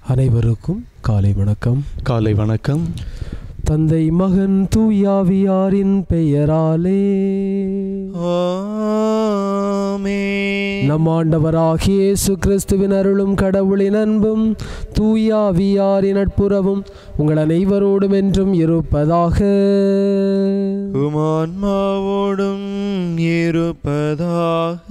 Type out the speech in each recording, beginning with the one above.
அனைவருக்கும் காலை வணக்கம் காலை வணக்கம் தந்தை மகன் தூயாவியாரின் பெயராலே ஆமென். நம் ஆண்டவராகிய இயேசு கிறிஸ்துவின் அருளும் கடவுளின் அன்பும் தூயாவியாரின் நட்புறவும் உங்கள் அனைவரோடும் என்றும் இருப்பதாக உம் ஆன்மாவோடும் இருப்பதாக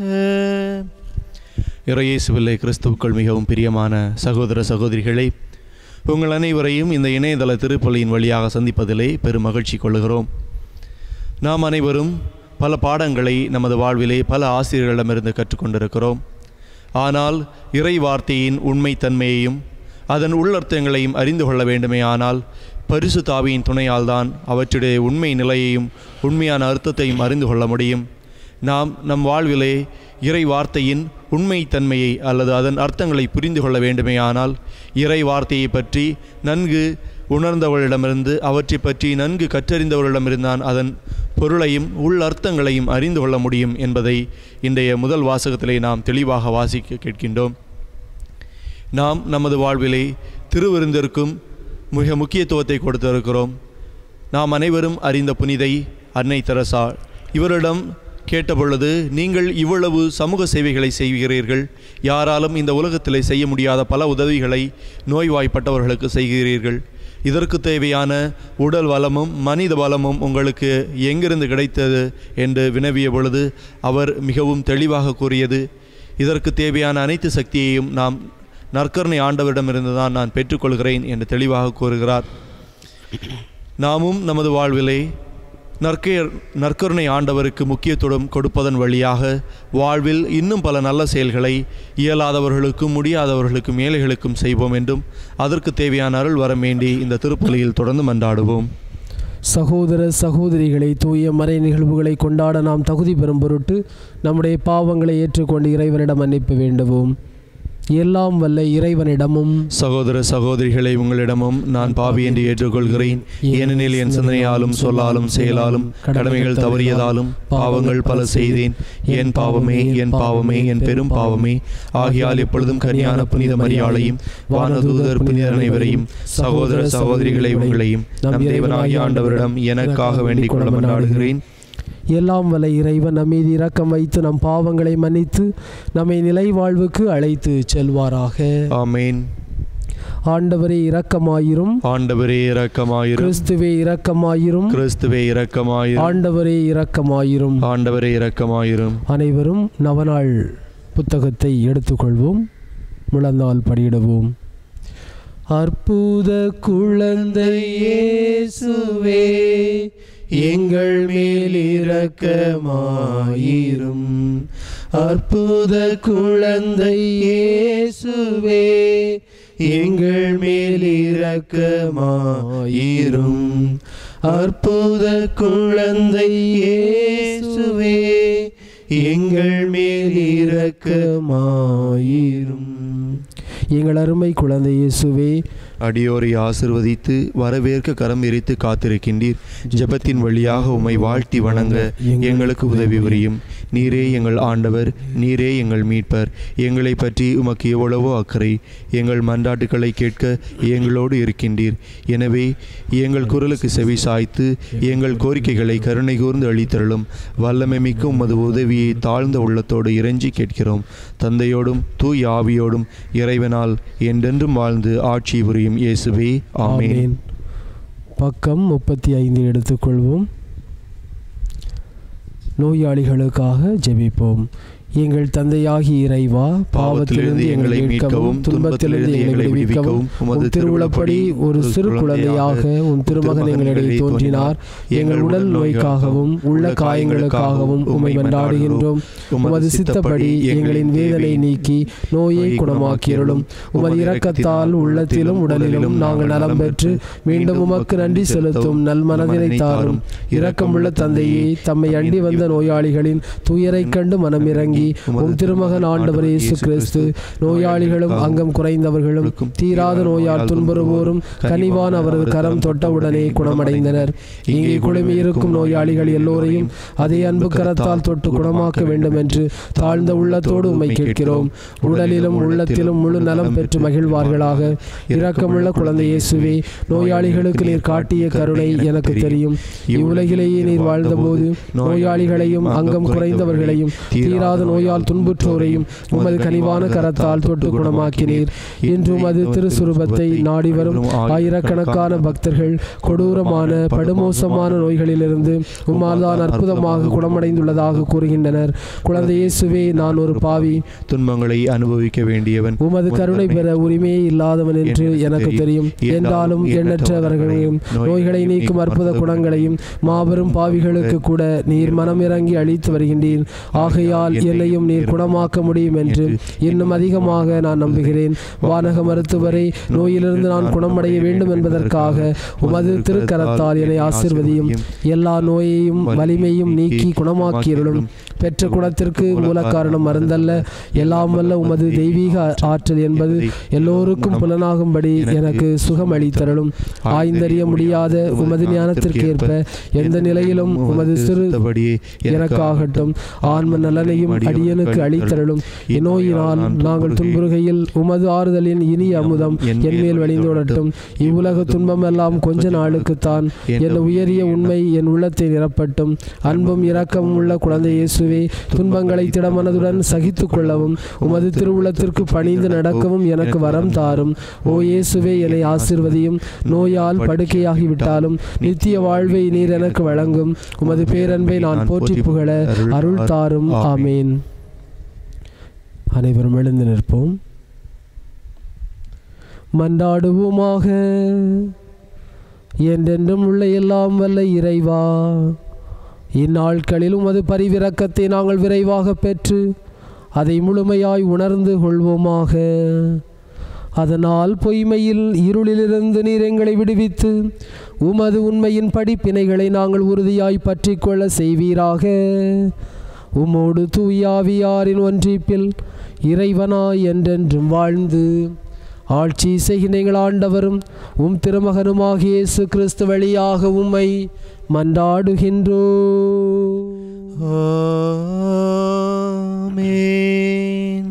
இறையேசுவில்லை கிறிஸ்துவுக்கள் மிகவும் பிரியமான சகோதர சகோதரிகளே உங்கள் அனைவரையும் இந்த இணையதள திருப்பலியின் வழியாக சந்திப்பதிலே பெரும் மகிழ்ச்சி கொள்கிறோம் நாம் அனைவரும் பல பாடங்களை நமது வாழ்விலே பல ஆசிரியர்களிடமிருந்து கற்றுக்கொண்டிருக்கிறோம் ஆனால் இறை வார்த்தையின் உண்மைத்தன்மையையும் அதன் உள்ளர்த்தங்களையும் அறிந்து கொள்ள வேண்டுமே ஆனால் பரிசு தாவியின் துணையால் தான் அவற்றுடைய உண்மை நிலையையும் உண்மையான அர்த்தத்தையும் அறிந்து கொள்ள முடியும் நாம் நம் வாழ்விலே இறை வார்த்தையின் உண்மைத்தன்மையை அல்லது அதன் அர்த்தங்களை புரிந்து கொள்ள வேண்டுமேயானால் இறை வார்த்தையை பற்றி நன்கு உணர்ந்தவர்களிடமிருந்து அவற்றை பற்றி நன்கு கற்றறிந்தவர்களிடமிருந்தான் அதன் பொருளையும் உள் அர்த்தங்களையும் அறிந்து கொள்ள முடியும் என்பதை இன்றைய முதல் வாசகத்திலே நாம் தெளிவாக வாசிக்க கேட்கின்றோம் நாம் நமது வாழ்விலே திருவிருந்திற்கும் மிக முக்கியத்துவத்தை கொடுத்திருக்கிறோம் நாம் அனைவரும் அறிந்த புனிதை அன்னை தெரசா இவரிடம் கேட்டபொழுது நீங்கள் இவ்வளவு சமூக சேவைகளை செய்கிறீர்கள் யாராலும் இந்த உலகத்திலே செய்ய முடியாத பல உதவிகளை நோய்வாய்ப்பட்டவர்களுக்கு செய்கிறீர்கள் இதற்கு தேவையான உடல் வளமும் மனித வளமும் உங்களுக்கு எங்கிருந்து கிடைத்தது என்று வினவிய பொழுது அவர் மிகவும் தெளிவாக கூறியது இதற்கு தேவையான அனைத்து சக்தியையும் நாம் நற்கருணை ஆண்டவரிடமிருந்து தான் நான் பெற்றுக்கொள்கிறேன் என்று தெளிவாக கூறுகிறார் நாமும் நமது வாழ்விலே நற்கே நற்கருணை ஆண்டவருக்கு முக்கியத்துவம் கொடுப்பதன் வழியாக வாழ்வில் இன்னும் பல நல்ல செயல்களை இயலாதவர்களுக்கும் முடியாதவர்களுக்கும் ஏழைகளுக்கும் செய்வோம் என்றும் அதற்கு தேவையான அருள் வரம் வேண்டி இந்த திருப்பலியில் தொடர்ந்து மன்றாடுவோம் சகோதர சகோதரிகளை தூய மறை நிகழ்வுகளை கொண்டாட நாம் தகுதி பெறும் பொருட்டு நம்முடைய பாவங்களை ஏற்றுக்கொண்டு இறைவனிடம் மன்னிப்பு வேண்டுவோம் எல்லாம் வல்ல இறைவனிடமும் சகோதர சகோதரிகளை உங்களிடமும் நான் பாவி என்று ஏற்றுக்கொள்கிறேன் ஏனெனில் என் சிந்தனையாலும் சொல்லாலும் செயலாலும் கடமைகள் தவறியதாலும் பாவங்கள் பல செய்தேன் என் பாவமே என் பாவமே என் பெரும் பாவமே ஆகியால் எப்பொழுதும் கனியான புனித மரியாளையும் வானதூதர் புனிதர் அனைவரையும் சகோதர சகோதரிகளை உங்களையும் நம் தேவனாகிய ஆண்டவரிடம் எனக்காக வேண்டிக் கொள்ள மன்றாடுகிறேன் எல்லாம் வல்ல இறைவன் நம் மீது இரக்கம் வைத்து நம் பாவங்களை மன்னித்து நம்மை நிலை வாழ்வுக்கு அழைத்து செல்வாராக ஆமேன் ஆண்டவரே இரக்கமாயிரும் ஆண்டவரே இரக்கமாயிரும் கிறிஸ்துவே இரக்கமாயிரும் கிறிஸ்துவே இரக்கமாயிரும் ஆண்டவரே இரக்கமாயிரும் ஆண்டவரே இரக்கமாயிரும் அனைவரும் நவநாள் புத்தகத்தை எடுத்துக்கொள்வோம் முழந்தால் படியிடுவோம் அற்புத குழந்தை இயேசுவே எங்கள் மேல் இரக்கமாயிரும் அற்புத குழந்தை இயேசுவே எங்கள் மேல் இரக்கமாயிரும் அற்புத குழந்தை இயேசுவே எங்கள் மேல் இரக்கமாயிரும் எங்கள் அருமை குழந்தை இயேசுவே அடியோரை ஆசிர்வதித்து வரவேற்க கரம் எரித்து காத்திருக்கின்றீர் ஜெபத்தின் வழியாக உம்மை வாழ்த்தி வணங்க எங்களுக்கு உதவி புரியும் நீரே எங்கள் ஆண்டவர் நீரே எங்கள் மீட்பர் எங்களை பற்றி உமக்கு எவ்வளவோ அக்கறை எங்கள் மன்றாட்டுக்களை கேட்க எங்களோடு இருக்கின்றீர் எனவே எங்கள் குரலுக்கு செவி சாய்த்து எங்கள் கோரிக்கைகளை கருணை கூர்ந்து அளித்தருளும் வல்லமை மிக்க உமது உதவியை தாழ்ந்த உள்ளத்தோடு இறைஞ்சி கேட்கிறோம் தந்தையோடும் தூய் ஆவியோடும் இறைவனால் என்றென்றும் வாழ்ந்து ஆட்சி புரியும் இயேசுவே ஆமென் ஆமென் பக்கம் முப்பத்தி ஐந்து எடுத்துக்கொள்வோம் நோயாளிகளுக்காக ஜெபிப்போம் எங்கள் தந்தையாகி இறைவா பாவத்திலிருந்து எங்களை மீட்கவும் துன்பத்திலிருந்து எங்களை விடுவிக்கவும் உம் திருவுளப்படி ஒரு சிறு குழந்தையாக உம் திருமகன் எங்களிடையே தோன்றினார் எங்கள் உடல் நோய்க்காகவும் உள்ள காயங்களுக்காகவும் உம்மை மன்றாடுகின்றோம் உமது சித்தப்படி எங்களின் வேதனை நீக்கி நோயை குணமாக்கியருளும் உமது இரக்கத்தால் உள்ளத்திலும் உடலிலும் நாங்கள் நலம் பெற்று மீண்டும் உமக்கு நன்றி செலுத்தும் நல் மனதினை தாரும் இரக்கமுள்ள தந்தையே தம்மை அண்டி வந்த நோயாளிகளின் துயரைக் கண்டு மனமிறங்கி இறங்கி உம் திருமகன் ஆண்டவர் இயேசு கிறிஸ்து நோயாளிகளும் அங்கம் குறைந்தவர்களும் தீராத நோயால் துன்புறுவோரும் கனிவான அவரது கரம் தொட்டவுடனே குணமடைந்தனர் இங்கே குழுமியிருக்கும் நோயாளிகள் எல்லோரையும் அதே அன்பு கரத்தால் தொட்டு குணமாக்க வேண்டும் என்று தாழ்ந்த உள்ளத்தோடு உம்மை கேட்கிறோம் உடலிலும் உள்ளத்திலும் முழு நலம் பெற்று மகிழ்வார்களாக இரக்கமுள்ள குழந்தை இயேசுவே நோயாளிகளுக்கு நீர் காட்டிய கருணை எனக்கு தெரியும் இவ்வுலகிலேயே நீர் வாழ்ந்தபோது நோயாளிகளையும் அங்கம் குறைந்தவர்களையும் தீராத நோயால் துன்புற்றோரையும் உமது கனிவான கரத்தால் தொட்டு குணமாக்கினீர் இன்று உமது திருசுரூபத்தை நாடி வரும் ஆயிரக்கணக்கான பக்தர்கள் கொடூரமான படுமோசமான நோய்களிலிருந்து உம்மால் தான் அற்புதமாக குணமடைந்துள்ளதாக கூறுகின்றனர் குழந்தை இயேசுவே நான் ஒரு பாவி துன்பங்களை அனுபவிக்க வேண்டியவன் உமது கருணை பெற உரிமையே இல்லாதவன் என்று எனக்கு தெரியும் என்றாலும் எண்ணற்றவர்களையும் நோய்களை நீக்கும் அற்புத குணங்களையும் மாபெரும் பாவிகளுக்கு கூட நீர் மனம் இறங்கி அளித்து வருகின்றீர் ஆகையால் என்னையும் நீர் குணமாக்க முடியும் என்று இன்னும் அதிகமாக நான் நம்புகிறேன் வானக மருத்துவரை நோயிலிருந்து நான் குணமடைய வேண்டும் என்பதற்காக உமது திருக்கரத்தால் என்னை ஆசிர்வதியும் எல்லா நோயையும் வலிமையும் நீக்கி குணமாக்கியருளும் பெற்ற குணத்திற்கு மூல காரணம் மருந்தல்ல எல்லாம் வல்ல உமது தெய்வீக ஆற்றல் என்பது எல்லோருக்கும் புலனாகும்படி எனக்கு சுகம் அளித்தருளும் ஆய்ந்தறிய முடியாத உமது ஞானத்திற்கேற்ப எந்த நிலையிலும் உமது சிறு சிறுபடியே எனக்காகட்டும் ஆன்ம நலனையும் அடியனுக்கு அளித்தருளும் இந்நோயினால் நாங்கள் துன்புறுகையில் உமது ஆறுதலின் இனிய அமுதம் என்மேல் வழிந்தோடட்டும் இவ்வுலக துன்பம் எல்லாம் கொஞ்ச நாளுக்குத்தான் என் உயரிய உண்மை என் உள்ளத்தை நிரப்பட்டும் அன்பும் இரக்கமும் உள்ள குழந்தை இயேசுவே துன்பங்களை திடமனதுடன் சகித்துக் கொள்ளவும் உமது திருவுளத்திற்கு பணிந்து நடக்கவும் எனக்கு வரம் தாரும் ஓ இயேசுவே என்னை ஆசிர்வதியும் நோயால் படுக்கையாகிவிட்டாலும் நித்திய வாழ்வை நீர் எனக்கு வழங்கும் உமது பேரன்பை நான் போற்றி புகழ அருள் தாரும் ஆமேன் அனைவரும் எழுந்து நிற்போம் மன்றாடுவோமாக என்றென்றும் உள்ள எல்லாம் வல்ல இறைவா இந்நாட்களில் உமது பரிவிரக்கத்தை நாங்கள் விரைவாக பெற்று அதை முழுமையாய் உணர்ந்து கொள்வோமாக அதனால் பொய்மையில் இருளிலிருந்து நீர் எங்களை விடுவித்து உமது உண்மையின் படிப்பினைகளை நாங்கள் உறுதியாய் பற்றிக்கொள்ள செய்வீராக உமோடு தூயாவியாரின் ஒன்றிப்பில் இறைவனாய் என்றென்றும் வாழ்ந்து ஆட்சி செய்கின்ற ஆண்டவரும் உம் திருமகனுமாகிய இயேசு கிறிஸ்து வழியாக உம்மை மன்றாடுகின்றோ ஆமென்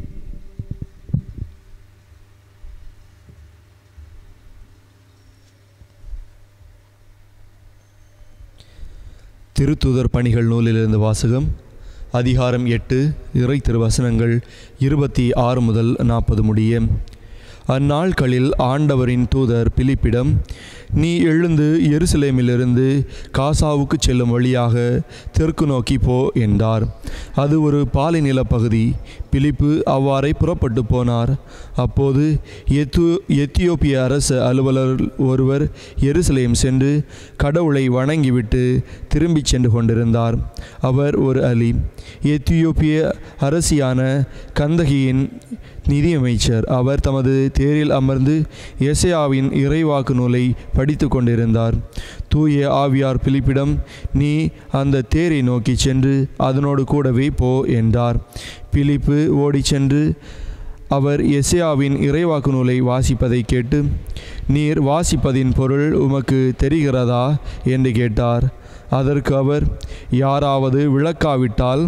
திருத்துதர் பணிகள் நூலிலிருந்து வாசகம் அதிகாரம் எட்டு இறை திருவசனங்கள் இருபத்தி ஆறு முதல் நாற்பது முடிய அந்நாட்களில் ஆண்டவரின் தூதர் பிலிப்பிடம் நீ எழுந்து எருசலேமிலிருந்து காசாவுக்கு செல்லும் வழியாக தெற்கு நோக்கி போ என்றார் அது ஒரு பாலைநில பகுதி பிலிப்பு அவ்வாறே புறப்பட்டு போனார் அப்போது எத்து எத்தியோப்பிய அரசு அலுவலர் ஒருவர் எருசலேம் சென்று கடவுளை வணங்கிவிட்டு திரும்பிச் சென்று கொண்டிருந்தார் அவர் ஒரு அலி எத்தியோப்பிய அரசியான கந்தகியின் நிதியமைச்சர் அவர் தமது தேரில் அமர்ந்து எசையாவின் இறைவாக்கு நூலை படித்து கொண்டிருந்தார் தூய ஆவியார் பிலிப்பிடம் நீ அந்த தேரை நோக்கி சென்று அதனோடு கூடவே போ என்றார் பிலிப்பு ஓடிச் சென்று அவர் எசையாவின் இறைவாக்கு நூலை வாசிப்பதை கேட்டு நீர் வாசிப்பதின் பொருள் உமக்கு தெரிகிறதா என்று கேட்டார் அதற்கு அவர் யாராவது விளக்காவிட்டால்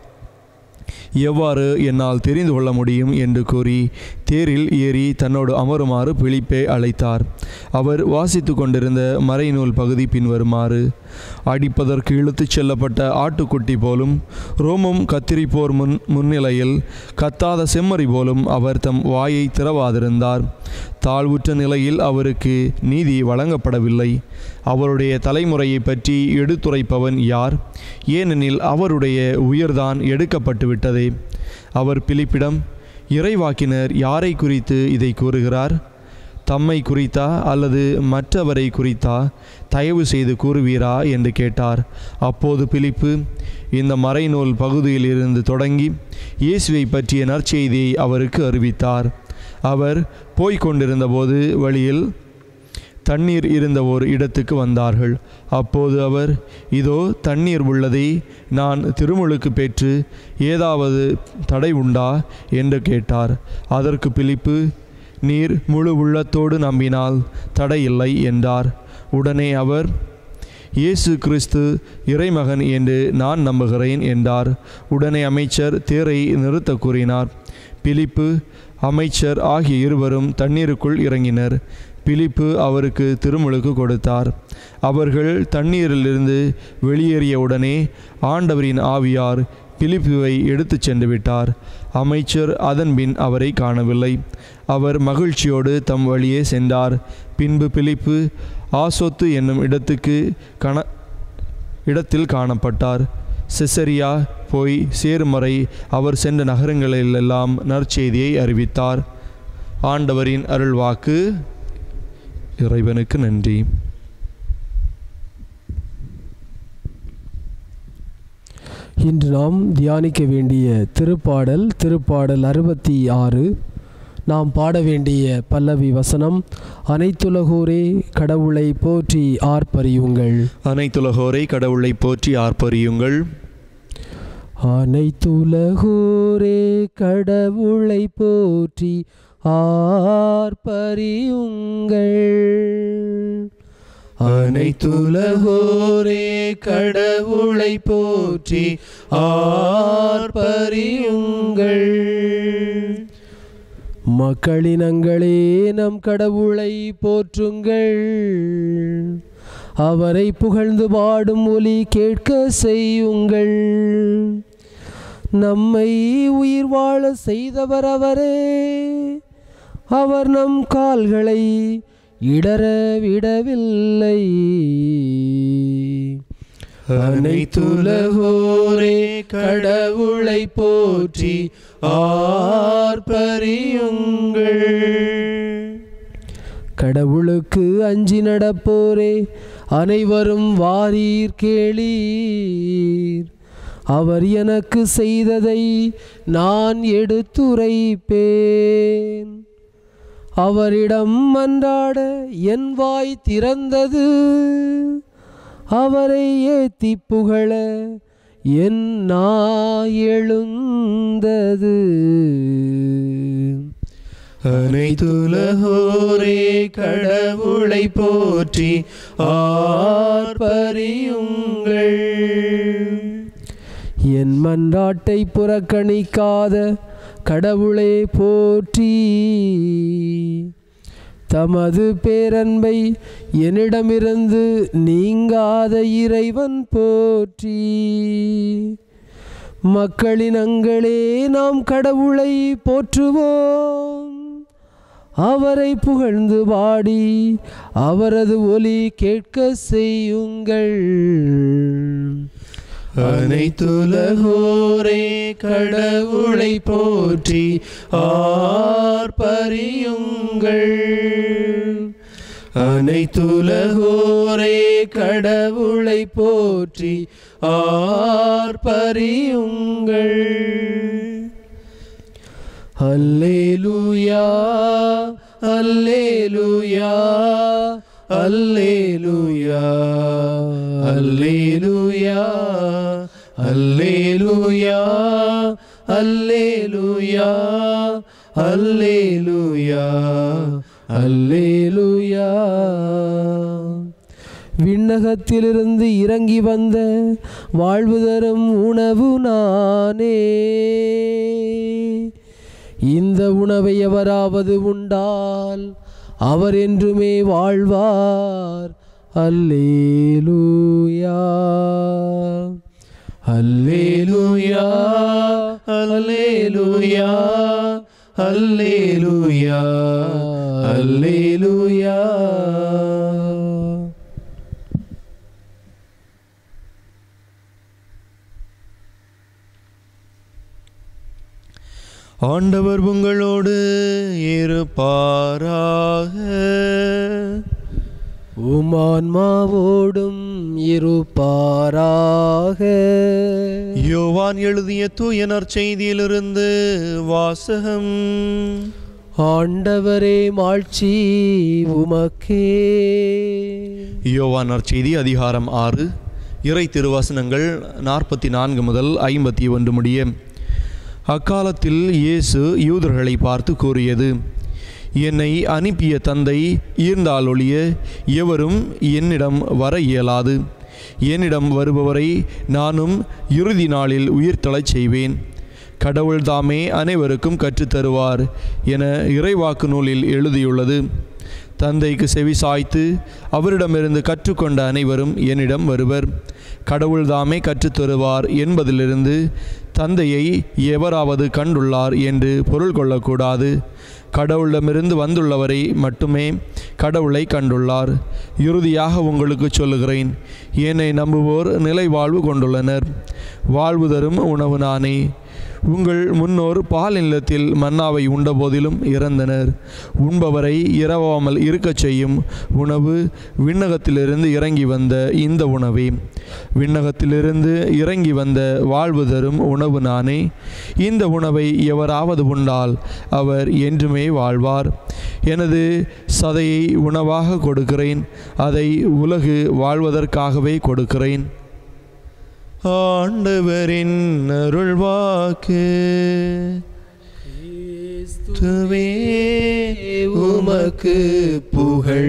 எவ்வாறு என்னால் தெரிந்து கொள்ள முடியும் என்று கூறி தேரில் ஏறி தன்னோடு அமருமாறு பிலிப்பை அழைத்தார் அவர் வாசித்து கொண்டிருந்த மறைநூல் பகுதி பின்வருமாறு அடிப்பதற்கு இழுத்துச் செல்லப்பட்ட ஆட்டுக்குட்டி போலும் ரோமம் கத்திரிப்போர் முன் முன்னிலையில் கத்தாத செம்மறி போலும் அவர் தம் வாயை திறவாதிருந்தார் தாழ்வுற்ற நிலையில் அவருக்கு நீதி வழங்கப்படவில்லை அவருடைய தலைமுறையை பற்றி எடுத்துரைப்பவன் யார் ஏனெனில் அவருடைய உயிர்தான் எடுக்கப்பட்டு விட்டதே அவர் பிலிப்பிடம் இறைவாக்கினர் யாரை குறித்து இதை கூறுகிறார் தம்மை குறித்தா அல்லது மற்றவரை குறித்தா தயவு செய்து கூறுவீரா என்று கேட்டார் அப்போது பிலிப்பு இந்த மறைநூல் பகுதியில் இருந்து தொடங்கி இயேசுவை பற்றிய நற்செய்தியை அவருக்கு அறிவித்தார் அவர் போய்க் கொண்டிருந்தபோது வழியில் தண்ணீர் இருந்த ஒரு இடத்துக்கு வந்தார்கள் அப்போது அவர் இதோ தண்ணீர் உள்ளதை நான் திருமுழுக்கு பெற்று ஏதாவது தடை உண்டா என்று கேட்டார் அதற்கு பிலிப்பு நீர் முழு உள்ளத்தோடு நம்பினால் தடை இல்லை என்றார் உடனே அவர் இயேசு கிறிஸ்து இறைமகன் என்று நான் நம்புகிறேன் என்றார் உடனே அமைச்சர் தேரை நிறுத்த கூறினார் பிலிப்பு அமைச்சர் ஆகிய இருவரும் தண்ணீருக்குள் இறங்கினர் பிலிப்பு அவருக்கு திருமுழுக்கு கொடுத்தார் அவர்கள் தண்ணீரிலிருந்து வெளியேறிய உடனே ஆண்டவரின் ஆவியார் பிலிப்புவை எடுத்துச் சென்று விட்டார் அமைச்சர் அதன்பின் அவரை காணவில்லை அவர் மகிழ்ச்சியோடு தம் வழியே சென்றார் பின்பு பிலிப்பு ஆசோத்து என்னும் இடத்துக்கு கண இடத்தில் காணப்பட்டார் செசரியா போய் சேரும் வரை அவர் சென்ற நகரங்களிலெல்லாம் நற்செய்தியை அறிவித்தார் ஆண்டவரின் அருள்வாக்கு இறைவனுக்கு நன்றி இன்று நாம் தியானிக்க வேண்டிய திருப்பாடல் திருப்பாடல் அறுபத்தி ஆறு நாம் பாட வேண்டிய பல்லவி வசனம் அனைத்துலகோரே கடவுளை போற்றி ஆர்ப்பரியுங்கள் அனைத்துலகோரை கடவுளை போற்றி ஆர்ப்பரியுங்கள் அனைத்துலகோரே கடவுளை போற்றி ஆர்ப்பரியுங்கள் அனைத்துலகோரே கடவுளை போற்றி ஆர்ப்பரியுங்கள் மக்களினங்களே நம் கடவுளை போற்றுங்கள் அவரை புகழ்ந்து பாடும் ஒலி கேட்க செய்யுங்கள் நம்மை உயிர் வாழ செய்தவர் அவரே அவர் நம் கால்களை இடர விடவில்லை அனைத்துலகோரே கடவுளை போற்றி ஆர்ப்பரியுங்கள் கடவுளுக்கு அஞ்சி நடப்போரே அனைவரும் வாரீர் கேளீர் அவர் எனக்கு செய்ததை நான் எடுத்துரைப்பேன் அவரிடம் மன்றாட என் வாய் திறந்தது அவரை ஏத்தி புகழ என் நாய் எழுந்தது அனைத்துலகோரே கடவுளை போற்றி ஆர்ப்பரியுங்கள் என் மன்றாட்டை புறக்கணிக்காத கடவுளே போற்றி தமது பேரன்பை என்னிடமிருந்து நீங்காத இறைவன் போற்றி மக்களினங்களே நாம் கடவுளை போற்றுவோம் அவரை புகழ்ந்து பாடி அவரது ஒலி கேட்க செய்யுங்கள் அனைத்துலகோரே கடவுளை போற்றி ஆர்ப்பரியுங்கள் அனைத்துலகோரே கடவுளை போற்றி ஆர்ப்பரியுங்கள் அல்லேலூயா அல்லேலூயா அல்லேலூயா அல்லேலூயா அல்லேலூயா அல்லேலூயா அல்லேலூயா அல்லேலூயா விண்ணகத்திலிருந்து இறங்கி வந்த வாழ்வு தரும் உணவு நானே இந்த உணவை எவராவது உண்டால் அவர் என்றுமே வாழ்வார் அல்லேலூயா அல்லேலூயா அல்லேலூயா அல்லேலூயா அல்லேலூயா ஆண்டவர் உங்களோடு இருப்பாராக உமான்மாவோடும் இருப்பாராக யோவான் எழுதிய தூய நற்செய்தியிலிருந்து வாசகம் ஆண்டவரே மாட்சி உமக்கே யோவான் நற்செய்தி அதிகாரம் ஆறு இறை திருவசனங்கள் நாற்பத்தி நான்கு முதல் ஐம்பத்தி ஒன்று முடிய அக்காலத்தில் இயேசு யூதர்களை பார்த்து கூறியது என்னை அனுப்பிய தந்தை ஈர்ந்தால் ஒழிய எவரும் என்னிடம் வர இயலாது என்னிடம் வருபவரை நானும் இறுதி நாளில் உயிர்த்தெழச் செய்வேன் கடவுள் தாமே அனைவருக்கும் கற்றுத்தருவார் என இறைவாக்கு நூலில் எழுதியுள்ளது தந்தைக்கு செவி சாய்த்து அவரிடமிருந்து கற்றுக்கொண்ட அனைவரும் என்னிடம் வருவர் கடவுள் தாமே கற்றுத்தருவார் என்பதிலிருந்து தந்தையை எவராவது கண்டுள்ளார் என்று பொருள் கொள்ளக்கூடாது கடவுளிடமிருந்து வந்துள்ளவரை மட்டுமே கடவுளை கண்டுள்ளார் இறுதியாக உங்களுக்கு சொல்லுகிறேன் என்னை நம்புவோர் நிலை வாழ்வு கொண்டுள்ளனர் வாழ்வு தரும் உணவு நானே உங்கள் முன்னோர் பால் நிலத்தில் மன்னாவை உண்டபோதிலும் இறந்தனர் உண்பவரை இரவாமல் இருக்கச் செய்யும் உணவு விண்ணகத்திலிருந்து இறங்கி வந்த இந்த உணவே விண்ணகத்திலிருந்து இறங்கி வந்த வாழ்வு தரும் உணவு நானே இந்த உணவை எவராவது உண்டால் அவர் என்றுமே வாழ்வார் எனது சதையை உணவாக கொடுக்கிறேன் அதை உலகு வாழ்வதற்காகவே கொடுக்கிறேன் ஆண்டவரின் அருள்வாக்கு துவே உமக்கு புகழ்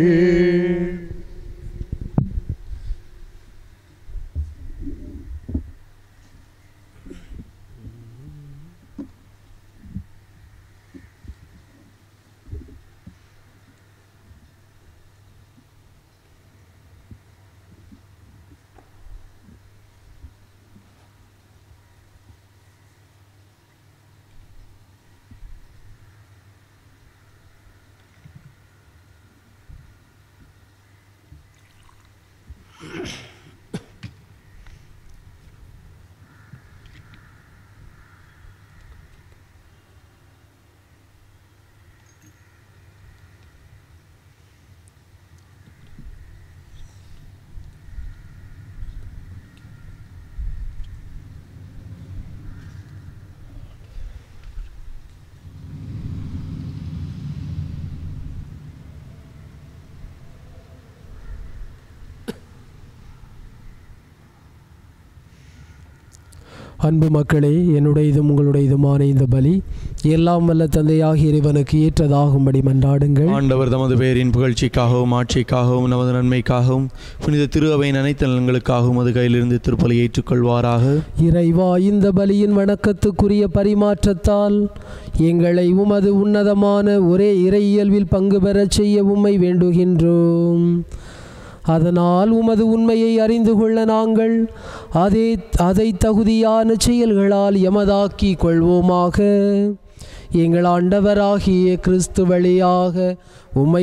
அன்பு மக்களே என்னுடையதும் உங்களுடையதுமான இந்த பலி எல்லாம் வல்ல தந்தையாகிய இறைவனுக்கு ஏற்றதாகும்படி மன்றாடுங்கள் ஆண்டவர் தமது பேரின் புகழ்ச்சிக்காகவும் ஆட்சிக்காகவும் நமது நன்மைக்காகவும் புனித திரு அவையின் அனைத்து நலன்களுக்காகவும் அது கையிலிருந்து திருப்பலி ஏற்றுக்கொள்வாராக இறைவா இந்த பலியின் வணக்கத்துக்குரிய பரிமாற்றத்தால் எங்களை உமது உன்னதமான ஒரே இறை இயல்பில் பங்கு பெறச் செய்ய உம்மை வேண்டுகின்றோம் அதனால் உமது உண்மையை அறிந்து கொள்ள நாங்கள் அதே அதை தகுதியான செயல்களால் எமதாக்கி கொள்வோமாக எங்கள் ஆண்டவராகிய கிறிஸ்து வழியாக உம்மை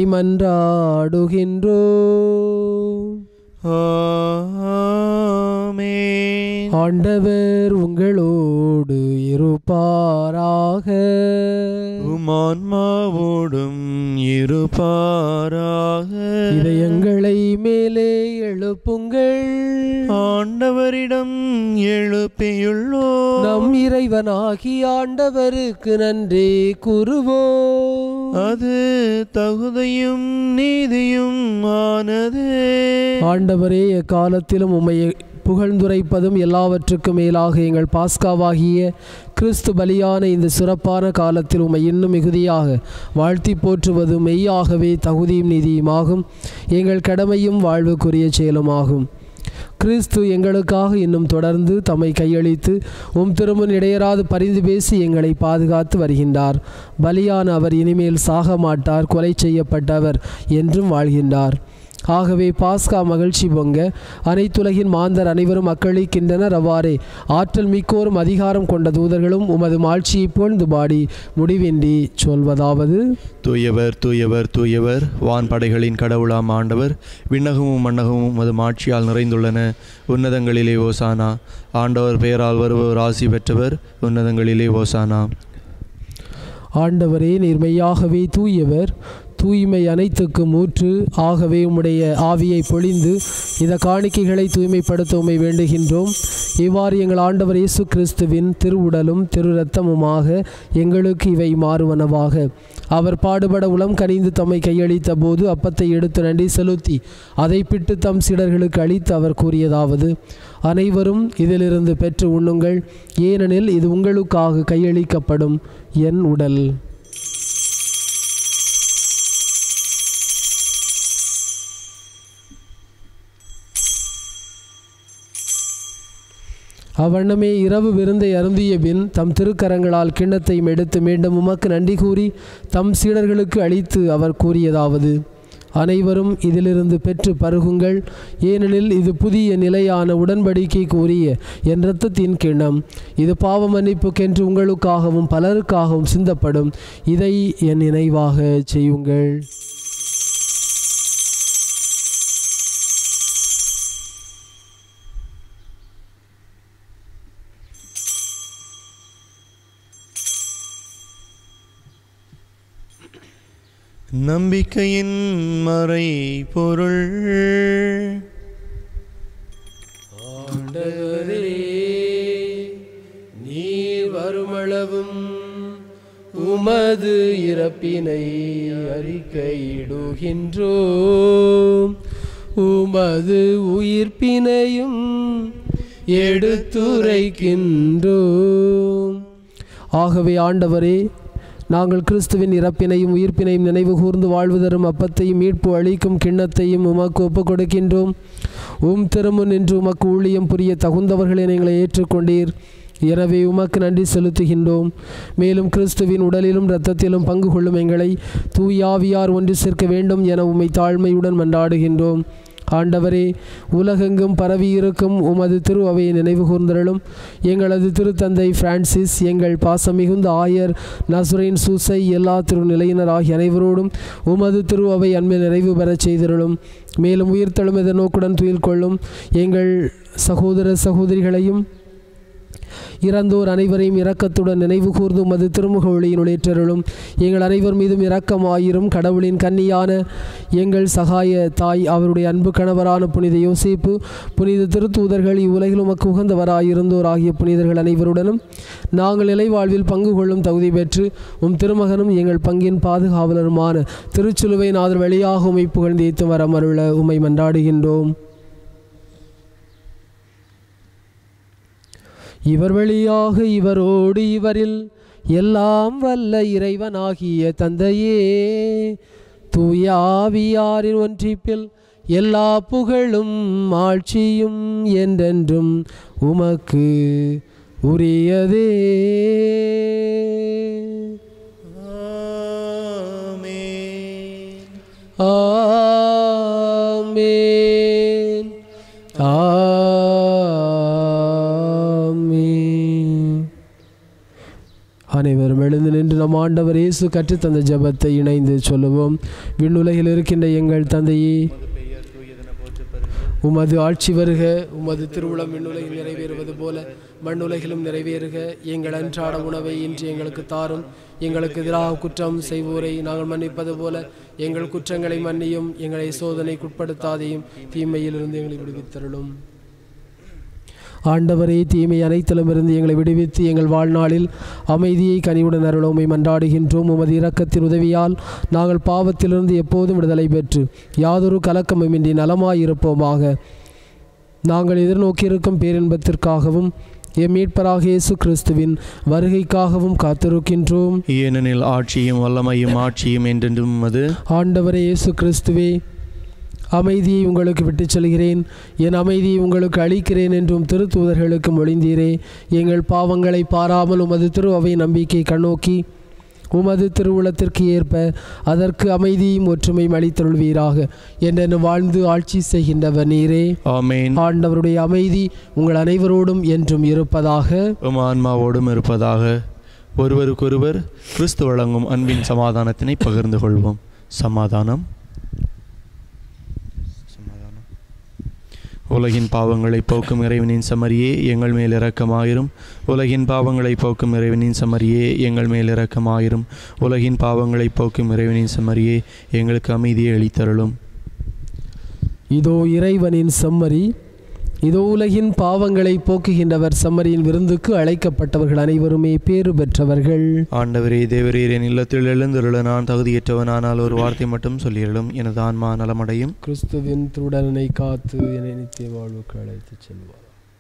மன்றாடுகின்றோம் ஆமென். ஆண்டவர் உங்களோடு இருப்பாராக உமான்மாவோடும் இருப்பாராக இதயங்களை மேலே எழுப்புங்கள் ஆண்டவரிடம் எழுப்பியுள்ளோ நம் இறைவனாகி ஆண்டவருக்கு நன்றி கூறுவோம் அது தகுதியும் நீதியும் ஆனது ஆண்டவரே எக்காலத்திலும் உம்மை புகழ்ந்துரைப்பதும் எல்லாவற்றுக்கும் மேலாக எங்கள் பாஸ்காவாகிய கிறிஸ்து பலியான இந்த சிறப்பான காலத்தில் உம்மை இன்னும் மிகுதியாக வாழ்த்தி போற்றுவது மெய்யாகவே தகுதியும் நீதியுமாகும் எங்கள் கடமையும் வாழ்வுக்குரிய செயலுமாகும் கிறிஸ்து எங்களுக்காக இன்னும் தொடர்ந்து தம்மை கையளித்து உம் திருமுன் இடையராது பரிந்து பேசி எங்களை பாதுகாத்து வருகின்றார் பலியான அவர் இனிமேல் சாக மாட்டார் கொலை செய்யப்பட்டவர் என்றும் வாழ்கின்றார் ஆகவே பாஸ்கா மகிழ்ச்சி பொங்க அனைத்துலகின் மாந்தர் அனைவரும் அக்களிக்கின்றனர் அவ்வாறே ஆற்றல் மிக்கோரும் அதிகாரம் கொண்ட தூதர்களும் உமது மாட்சியை புகழ்ந்து பாடி முடிவின்றி சொல்வதாவது தூயவர் தூயவர் தூயவர் வான் படைகளின் கடவுளாம் ஆண்டவர் விண்ணகமும் மண்ணகமும் அது மாட்சியால் நிறைந்துள்ளன உன்னதங்களிலே ஓசானா ஆண்டவர் பெயரால் வருபவர் ஆசி பெற்றவர் உன்னதங்களிலே ஓசானா ஆண்டவரே நீர் மெய்யாகவே தூயவர் தூய்மை அனைத்துக்கும் ஊற்று ஆகவே உம்முடைய ஆவியை பொழிந்து இந்த காணிக்கைகளை தூய்மைப்படுத்த உம்மை வேண்டுகின்றோம் இவ்வாறு எங்கள் ஆண்டவர் இயேசு கிறிஸ்துவின் திருவுடலும் திரு இரத்தமுமாக எங்களுக்கு இவை மாறுவனவாக அவர் பாடுபட உளம் கனிந்து தம்மை கையளித்த போது அப்பத்தை எடுத்து நன்றி செலுத்தி அதை பிட்டு தம் சீடர்களுக்கு அளித்து அவர் கூறியதாவது அனைவரும் இதிலிருந்து பெற்று உண்ணுங்கள் ஏனெனில் இது உங்களுக்காக கையளிக்கப்படும் என் உடல் அவ்வண்ணமே இரவு விருந்தை அருந்திய பின் தம் திருக்கரங்களால் கிண்ணத்தையும் எடுத்து மீண்டும் உமக்கு நன்றி கூறி தம் சீடர்களுக்கு அளித்து அவர் கூறியதாவது அனைவரும் இதிலிருந்து பெற்று பருகுங்கள் ஏனெனில் இது புதிய நிலையான உடன்படிக்கைக்கு உரிய என் இரத்தத்தின் கிண்ணம் இது பாவ மன்னிப்புக்கென்று உங்களுக்காகவும் பலருக்காகவும் சிந்தப்படும் இதை என் நினைவாக செய்யுங்கள் நம்பிக்கையின் மறை பொருள் ஆண்டவரே நீர் வருமளவும் உமது இறப்பினை அறிக்கையிடுகின்றோம் உமது உயிர்ப்பினையும் எடுத்துரைக்கின்றோம் ஆகவே ஆண்டவரே நாங்கள் கிறிஸ்துவின் இறப்பினையும் உயிர்ப்பினையும் நினைவு கூர்ந்து வாழ்வு தரும் அப்பத்தையும் மீட்பு அளிக்கும் கிண்ணத்தையும் உமக்கு ஒப்புக் கொடுக்கின்றோம் உம் திருமுன் நின்று உமக்கு ஊழியம் புரிய தகுந்தவர்களை எங்களை ஏற்றுக்கொண்டீர் எனவே உமக்கு நன்றி செலுத்துகின்றோம் மேலும் கிறிஸ்துவின் உடலிலும் இரத்தத்திலும் பங்கு கொள்ளும் எங்களை தூயாவியார் ஒன்று சேர்க்க வேண்டும் என உம்மை தாழ்மையுடன் மன்றாடுகின்றோம் ஆண்டவரே உலகெங்கும் பரவி இருக்கும் உமது திரு அவையை நினைவு கூர்ந்தருளும் எங்களது திருத்தந்தை பிரான்சிஸ் எங்கள் பாசம் மிகுந்த ஆயர் நசுரேன் சூசை எல்லா திருநிலையினர் ஆகிய அனைவரோடும் உமது திரு அவை அன்பில் நிறைவு பெறச் செய்திருளும் மேலும் உயிர்த்தெழும் என்ற நோக்குடன் துயில் கொள்ளும் எங்கள் சகோதர சகோதரிகளையும் இறந்தோர் அனைவரையும் இரக்கத்துடன் நினைவு கூர்ந்து உமது திருமுக ஒளியின் உளேற்றருளும் எங்கள் அனைவர் மீதும் இரக்கமாயிரும் கடவுளின் கன்னியான எங்கள் சகாய தாய் அவருடைய அன்பு கணவரான புனித யோசேப்பு புனித திருத்தூதர்கள் இவ்வுலகில் உமக்கு உகந்தவராயிருந்தோர் ஆகிய புனிதர்கள் அனைவருடனும் நாங்கள் நிலைவாழ்வில் பங்கு கொள்ளும் தகுதி பெற்று உம் திருமகனும் எங்கள் பங்கின் பாதுகாவலருமான திருச்சிலுவை நாதர் வழியாக உமை புகழ்ந்து ஏத்து வரமருள உமை மன்றாடுகின்றோம் இவர் வழியாக இவரோடு இவரில் எல்லாம் வல்ல இறைவனாகிய தந்தையே தூயாவியாரின் ஒன்றிப்பில் எல்லா புகழும் ஆட்சியும் என்றென்றும் உமக்கு உரியதே ஆமென். ஆமென் ஆமென் அனைவரும் எழுந்து நின்று நம் ஆண்டவர் இயேசு கற்றுத்தந்த ஜெபத்தை இணைந்து சொல்லுவோம் விண்ணுலகில் இருக்கின்ற எங்கள் தந்தையே உமது ஆட்சி வருக உமது திருவுளம் விண்ணுலகில் நிறைவேறுவது போல மண்ணுலகிலும் நிறைவேறுக எங்கள் அன்றாட உணவை இன்று எங்களுக்கு தாரும் எங்களுக்கு எதிராக குற்றம் செய்வோரை நாங்கள் மன்னிப்பது போல எங்கள் குற்றங்களை மன்னியும் எங்களை சோதனைக்குட்படுத்தாதையும் தீமையிலிருந்து எங்களை விடுவித்தருளும் ஆண்டவரே தீமை அனைத்திலும் இருந்து எங்களை விடுவித்து எங்கள் வாழ்நாளில் அமைதியை கனிவுடன் அருளோமை மன்றாடுகின்றோம் உமது இரக்கத்தின் உதவியால் நாங்கள் பாவத்திலிருந்து எப்போதும் விடுதலை பெற்று யாதொரு கலக்கமுமின்றி நலமாயிருப்போமாக நாங்கள் எதிர்நோக்கியிருக்கும் பேரின்பத்திற்காகவும் எம் மீட்பராக இயேசு கிறிஸ்துவின் வருகைக்காகவும் காத்திருக்கின்றோம் ஏனெனில் ஆட்சியும் வல்லமையும் ஆட்சியும் என்றென்றும் அது ஆண்டவரே இயேசு கிறிஸ்துவே அமைதியை உங்களுக்கு விட்டுச் செல்கிறேன் என் அமைதியை உங்களுக்கு அளிக்கிறேன் என்றும் திருத்தூதர்களுக்கு மொழிந்தீரே எங்கள் பாவங்களை பாராமல் உமது திரு அவை நம்பிக்கை கண்ணோக்கி உமது திருவுளத்திற்கு ஏற்ப அதற்கு அமைதியும் ஒற்றுமையும் அளித்தருள்வீராக என்றென்னு வாழ்ந்து ஆட்சி செய்கின்றவர் நீரே ஆமேன் ஆண்டவருடைய அமைதி உங்கள் அனைவரோடும் என்றும் இருப்பதாக உம் ஆன்மாவோடும் இருப்பதாக ஒருவருக்கொருவர் கிறிஸ்து வழங்கும் அன்பின் சமாதானத்தினை பகிர்ந்து கொள்வோம் சமாதானம் சமாதானம் உலகின் பாவங்களை போக்கும் இறைவனின் சமரியே எங்கள் மேல் இரக்கமாயிரும் உலகின் பாவங்களை போக்கும் இறைவனின் சமரியே எங்கள் மேல் இரக்கமாயிரும் உலகின் பாவங்களை போக்கும் இறைவனின் சமரியே எங்களுக்கு அமைதியை அளித்தருளும் இதோ இறைவனின் செம்மறி இதோ உலகின் பாவங்களை போக்குகின்றவர் செம்மறியின் விருந்துக்கு அழைக்கப்பட்டவர்கள் அனைவருமே பேறு பெற்றவர்கள் ஆண்டவரே தேவரீர் என் இல்லத்தில் எழுந்தருள நான் தகுதியற்றவன் ஆனால் ஒரு வார்த்தை மட்டும் சொல்லியருளும் எனது ஆன்மா நலமடையும் கிறிஸ்துவின் திருடனை காத்து என்னை நித்திய வாழ்வுக்கு அழைத்துச் செல்வார்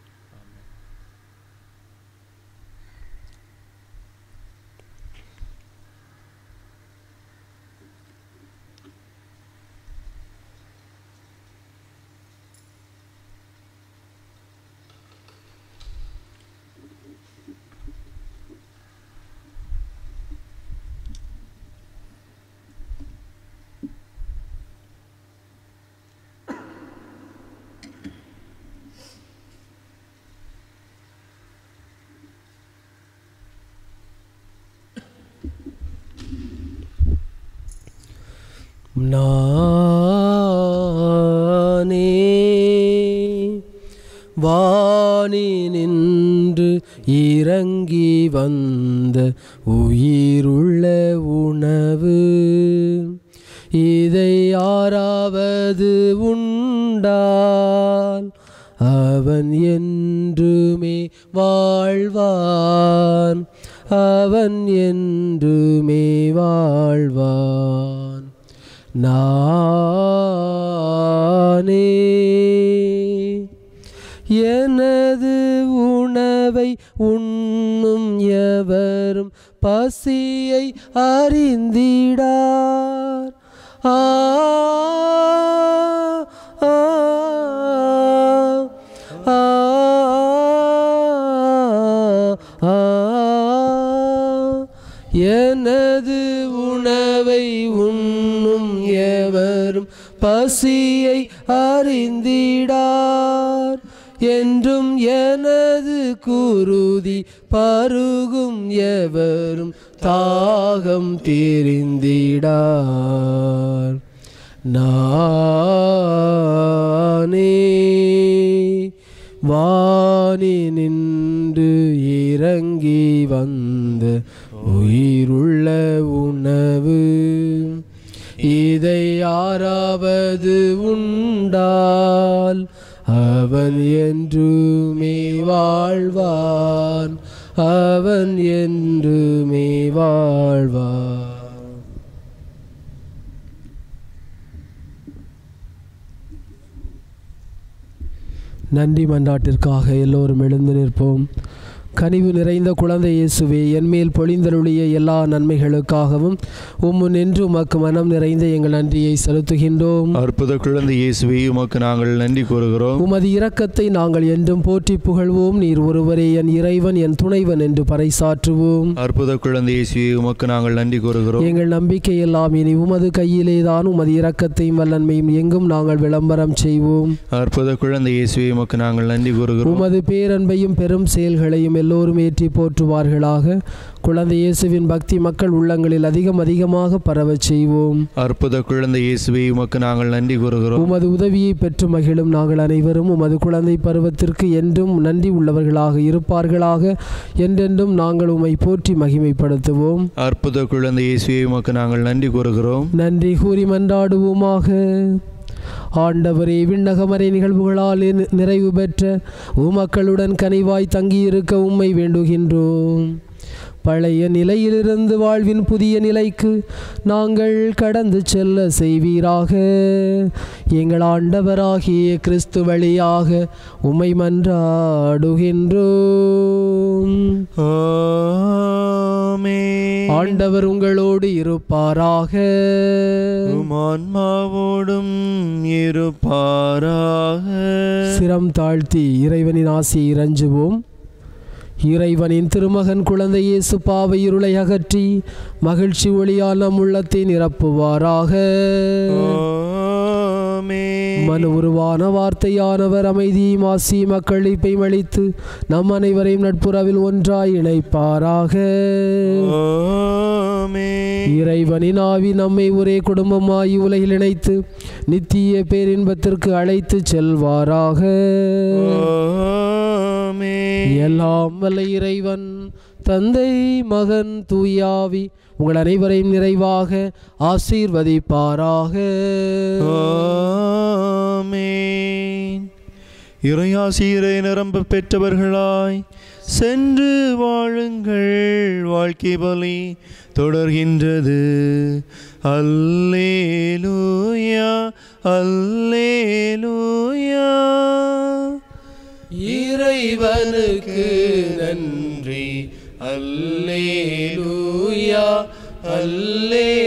நானே வாணி நின்று இறங்கி வந்த உயிருள்ள உணவு இதை யாராவது உண்டால் அவன் என்றுமே வாழ்வான் அவன் என்றுமே வாழ்வான் நானே எனது உணவை உண்ணும் எவரும் பசியை அறிந்திடார் ஆ ஆ, ஆ, ஆ, எனது உணவை உண்ணும் எவரும் பசியை அறிந்திடார் என்றும் எனது குருதி பருகும் எவரும் தாகம் தெரிந்திடார் நானே வாணி நின்று இறங்கி வந்த உயிருள்ள உணவு இதை யாராவது உண்டால் அவன் என்றுமே வாழ்வான் அவன் என்றுமே வாழ்வான் நன்றி மன்றாட்டிற்காக எல்லோரும் எழுந்து நிற்போம் கனிவு நிறைந்த குழந்தை இயேசுவே என்மேல் பொழிந்தருளிய எல்லா நன்மைகளுக்காகவும் உம்முன் என்று உமக்கு மனம் நிறைந்த எங்கள் நன்றியை செலுத்துகின்றோம் அற்புத குழந்தை இயேசுவே உமக்கு நாங்கள் நன்றி கூறுகிறோம் உமது இரக்கத்தை நாங்கள் என்றும் போற்றி புகழ்வோம் நீர் ஒருவரே என் இறைவன் என் துணைவன் என்று பறைசாற்றுவோம் அற்புத குழந்தை இயேசுவே உமக்கு நாங்கள் நன்றி கூறுகிறோம் எங்கள் நம்பிக்கை எல்லாம் இனி உமது கையிலேதான் உமது இரக்கத்தையும் வல்லன்மையும் எங்கும் நாங்கள் விளம்பரம் செய்வோம் அற்புத குழந்தை இயேசுவே உமக்கு நாங்கள் நன்றி கூறுகிறோம் உமது பேரன்பையும் பெரும் செயல்களையும் எல்லோரும் ஏற்றி போற்றுவார்களாக குழந்தை இயேசுவின் பக்தி மக்கள் உள்ளங்களில் அதிகம் அதிகமாக பரவச் செய்வோம் அற்புத குழந்தை இயேசுவே உமக்கு நாங்கள் நன்றி கூறுகிறோம் உமது உதவியை பெற்று மகிழும் நாங்கள் அனைவரும் உமது குழந்தை பருவத்திற்கு என்றும் நன்றி உள்ளவர்களாக இருப்பார்களாக என்றென்றும் நாங்கள் உம்மை போற்றி மகிமைப்படுத்துவோம் அற்புத குழந்தை இயேசுவே உமக்கு நாங்கள் நன்றி கூறுகிறோம் நன்றி கூறி மன்றாடுவோமாக ஆண்டவரே விண்ணகமறை நிகழ்வுகளால் நி- நிறைவு பெற்ற உமக்களுடன் கனிவாய் தங்கியிருக்க உம்மை வேண்டுகின்றோம் பழைய நிலையிலிருந்து வாழ்வின் புதிய நிலைக்கு நாங்கள் கடந்து செல்ல செய்வீராக எங்கள் ஆண்டவராகிய கிறிஸ்து வழியாக உம்மை மன்றாடுகின்றோம் ஆமென். ஆண்டவர் உங்களோடு இருப்பாராக உம் ஆன்மாவோடும் இருப்பாராக சிரம் தாழ்த்தி இறைவனின் ஆசையை இறஞ்சுவோம் இறைவனின் திருமகன் குழந்தை இயேசு பாவை இருளை அகற்றி மகிழ்ச்சி ஒளியால் நம் உள்ளத்தை நிரப்புவாராக மனு உருவான வார்த்தையானவர் அமைதியும் ஆசி மக்களிப்பையும் அளித்து நம் அனைவரையும் நட்புறவில் ஒன்றாய் இணைப்பாராக இறைவனின் ஆவி நம்மை ஒரே குடும்பமாய் உலகில் இணைத்து நித்திய பேரின்பத்திற்கு அழைத்து செல்வாராக எல்லாம் வல்ல இறைவன் தந்தை மகன் தூயாவி உங்கள் அனைவரையும் நிறைவாக ஆசீர்வதிப்பாராக இறையாசீரை நிரம்ப பெற்றவர்களாய் சென்று வாழுங்கள் வாழ்க்கை பலி தொடர்கின்றது அல்லேலூயா அல்லேலூயா இறைவனுக்கு நன்றி அல்லேலூயா அல்லே